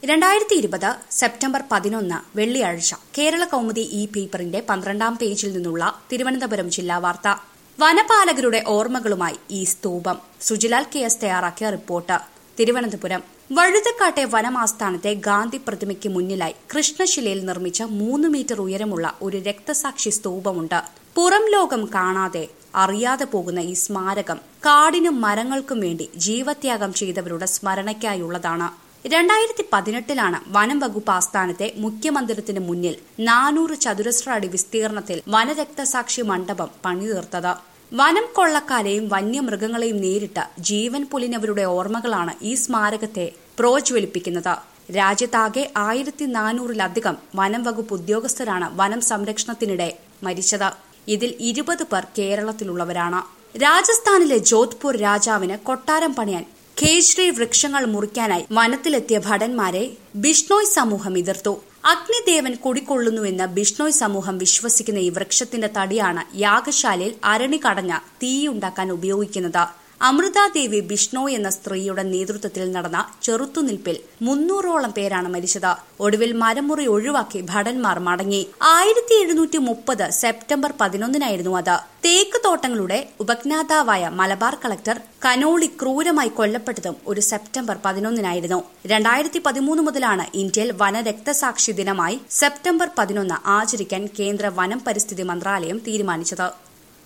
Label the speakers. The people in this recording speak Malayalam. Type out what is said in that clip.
Speaker 1: രണ്ടായിരത്തി ഇരുപത് സെപ്റ്റംബർ പതിനൊന്ന് വെള്ളിയാഴ്ച കേരള കൗമുദി ഇ പേപ്പറിന്റെ പന്ത്രണ്ടാം പേജിൽ നിന്നുള്ള തിരുവനന്തപുരം ജില്ലാ വാർത്ത വനപാലകരുടെ ഓർമ്മകളുമായി ഈ സ്തൂപം സുജിലാൽ കെ എസ് തയ്യാറാക്കിയ റിപ്പോർട്ട് തിരുവനന്തപുരം വഴുതക്കാട്ടെ വനമാസ്ഥാനത്തെ ഗാന്ധി പ്രതിമയ്ക്ക് മുന്നിലായി കൃഷ്ണശിലയിൽ നിർമ്മിച്ച മൂന്ന് മീറ്റർ ഉയരമുള്ള ഒരു രക്തസാക്ഷി സ്തൂപമുണ്ട് പുറം ലോകം കാണാതെ അറിയാതെ പോകുന്ന ഈ സ്മാരകം കാടിനും മരങ്ങൾക്കും വേണ്ടി ജീവത്യാഗം ചെയ്തവരുടെ സ്മരണയ്ക്കായുള്ളതാണ് രണ്ടായിരത്തി പതിനെട്ടിലാണ് വനം വകുപ്പ് ആസ്ഥാനത്തെ മുഖ്യമന്ദിരത്തിന് മുന്നിൽ നാനൂറ് ചതുരശ്ര അടി വിസ്തീർണത്തിൽ വനരക്തസാക്ഷി മണ്ഡപം പണിതീർത്തത് വനം കൊള്ളക്കാരെയും വന്യമൃഗങ്ങളെയും നേരിട്ട് ജീവൻ പൊലിനവരുടെ ഓർമ്മകളാണ് ഈ സ്മാരകത്തെ പ്രോജ്വലിപ്പിക്കുന്നത് രാജ്യത്താകെ ആയിരത്തി നാനൂറിലധികം വനം വകുപ്പ് ഉദ്യോഗസ്ഥരാണ് വനം സംരക്ഷണത്തിനിടെ മരിച്ചത് ഇതിൽ ഇരുപത് പേർ കേരളത്തിലുള്ളവരാണ് രാജസ്ഥാനിലെ ജോധ്പൂർ രാജാവിന് കൊട്ടാരം പണിയാൻ ഖേജ്രി വൃക്ഷങ്ങൾ മുറിക്കാനായി വനത്തിലെത്തിയ ഭടന്മാരെ ബിഷ്ണോയ് സമൂഹം എതിർത്തു അഗ്നിദേവൻ കുടിക്കൊള്ളുന്നുവെന്ന് ബിഷ്ണോയ് സമൂഹം വിശ്വസിക്കുന്ന ഈ വൃക്ഷത്തിന്റെ തടിയാണ് യാഗശാലയിൽ അരണി കടഞ്ഞ തീയുണ്ടാക്കാൻ ഉപയോഗിക്കുന്നത് അമൃതാദേവി ബിഷ്ണോയ് എന്ന സ്ത്രീയുടെ നേതൃത്വത്തിൽ നടന്ന ചെറുത്തുനിൽപ്പിൽ മുന്നൂറോളം പേരാണ് മരിച്ചത് ഒടുവിൽ മരമുറി ഒഴിവാക്കി ഭടന്മാർ മടങ്ങി ആയിരത്തി എഴുന്നൂറ്റി മുപ്പത് സെപ്റ്റംബർ പതിനൊന്നിനായിരുന്നു അത് തേക്ക് തോട്ടങ്ങളുടെ ഉപജ്ഞാതാവായ മലബാർ കളക്ടർ കനോളി ക്രൂരമായി കൊല്ലപ്പെട്ടതും ഒരു സെപ്റ്റംബർ പതിനൊന്നിനായിരുന്നു രണ്ടായിരത്തി പതിമൂന്ന് മുതലാണ് ഇന്ത്യയിൽ വനരക്തസാക്ഷി ദിനമായി സെപ്റ്റംബർ പതിനൊന്ന് ആചരിക്കാൻ കേന്ദ്ര വനം പരിസ്ഥിതി മന്ത്രാലയം തീരുമാനിച്ചത്